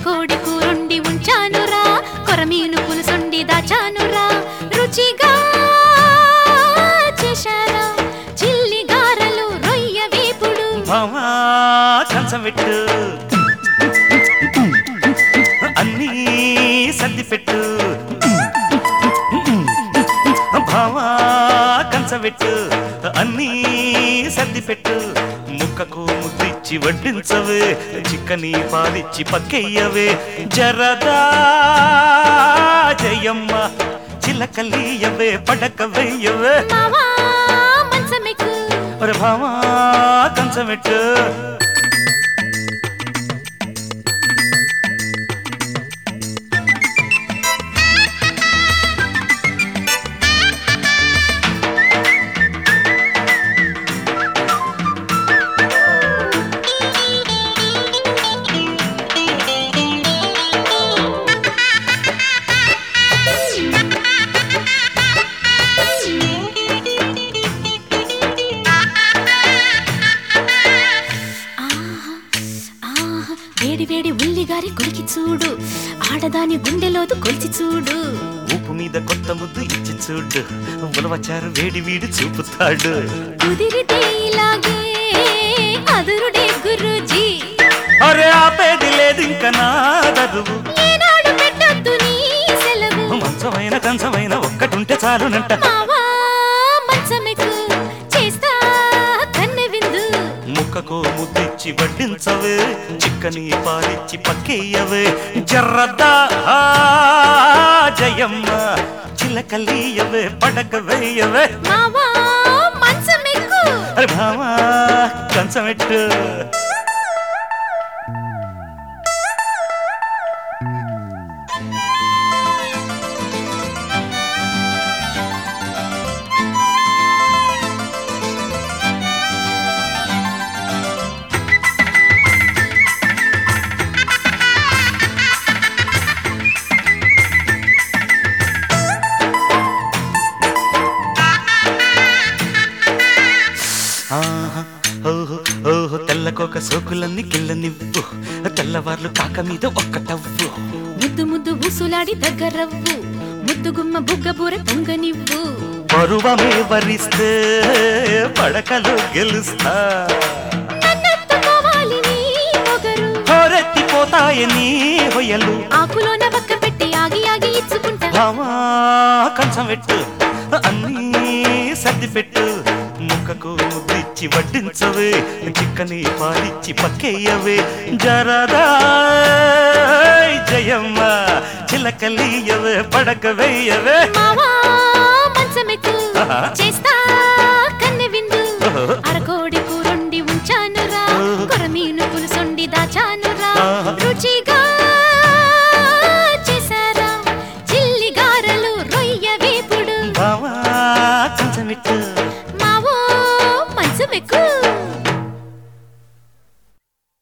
అరకోడి కూరొండి ఉంచానురా కొరమీను పులుసొండి దాచానురా రుచిగా చేశారా చిల్లి గారెలు రొయ్య వేపుడు భామా కంచం పెట్టు అన్నీ సర్ది పెట్టు భామా కంచం పెట్టు అన్నీ సర్ది పెట్టు ముక్కకు ముద్దిచ్చి వడ్డించవే చిక్కని పాలిచ్చి పక్కెయ్యవే జరదా జయమ్మ చిలకలీయవే పడక వెయ్యవే మావా మంచమెక్కు ఒరే భామా కంచం పెట్టు ఆహా, ఆహా, వేడి వేడి ఉల్లిగారి కొలికి చూడు ఆడదాని గుండెలోదు కొలిచి చూడు ఉప్పు మీద కొత్త ముద్దు ఇచ్చి చూడు ఉలవచారు వేడి వీడి చూపుతాడు కుదిరితే ఇలాగే అదురుడే గురుజీ అరే ఆపేది లేదు ఇంక నా దరువు ఏనాడు పెట్టొద్దు నీ సెలవు మంచమైన కంచమైన ఒక్కటుంటే చాలునంట మావా మంచమెక్కు చేస్తా కన్నె విందు ముక్కకు ముద్దిచ్చి వడ్డించవే చిక్కని పాలిచ్చి పక్కేయవే జర్రదా జయమ్మ చిలకలీయవే పడక వేయవే మావా మంచమెక్కు అరే భామా కంచమెట్టు ఆహా, ఓహో ఓహో తెల్లకోక సోకులన్నీ కిల్లనివ్వు తెల్లవార్లు కాక మీద ఒక్క టవ్వు ముద్దు ముద్దు ఊసులాడి దగ్గరవ్వు ముద్దు గుమ్మ బుగ్గ బూర పొంగనివ్వు పరువమే వరిస్తే పడకలు గెలుస్తా నన్నెత్తుకోవాలి నీ పొగరు హోరెత్తిపోతాయి నీ హొయలు ఆకులోన పక్క పెట్టి ఆగి ఆగి ఇచ్చుకుంటా భామా కంచం పెట్టు అన్నీ సర్ది పెట్టు ముక్కకు ముద్దిచ్చి వడ్డించవే చిక్కని పాలిచ్చి పక్కేయవే జరదా జయమ్మ చిలకలీయవే పడక వేయవే మావా మంచమెక్కు ఆహా. చేస్తా కన్నె విందు ఓహో. అరకోడి కూరొండి ఉంచానురా ఓహో. కొరమీను పులుసొండి దాచానురా ఆహా.